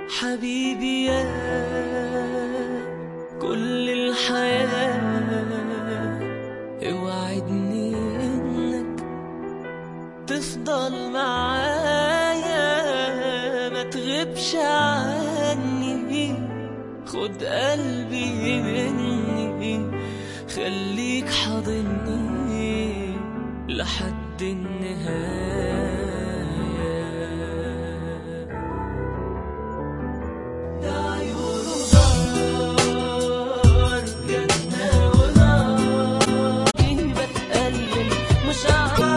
حبيبي يا كل الحياة اوعدني انك تفضل معايا ما تغيبش عني خد قلبي مني خليك حاضني لحد النهاية ده عيونه نار جنة ونار إيه بتقلب مش عارف